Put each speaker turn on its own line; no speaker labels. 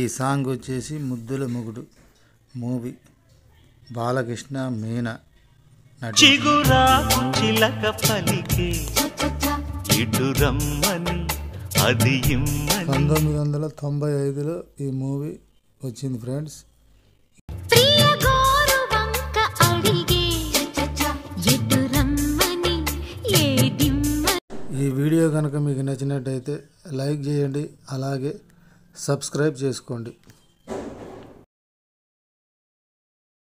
song వచ్చేసి ముద్దుల మొగుడు మూవీ బాలకృష్ణ మీనా నటి
చిగురాకు చిలక పలికే ఇటు రమ్మని అది ఇమ్మని
పంతొమ్మిది వందల తొంభై ఐదులో ఈ మూవీ వచ్చింది ఫ్రెండ్స్
ప్రియ గోరు వంక అడిగే ఎటు రమ్మని ఏదిమ్మ
ఈ వీడియో కనుక మీకు నచ్చినట్టయితే లైక్ చేయండి అలాగే సబ్స్క్రైబ్ చేసుకోండి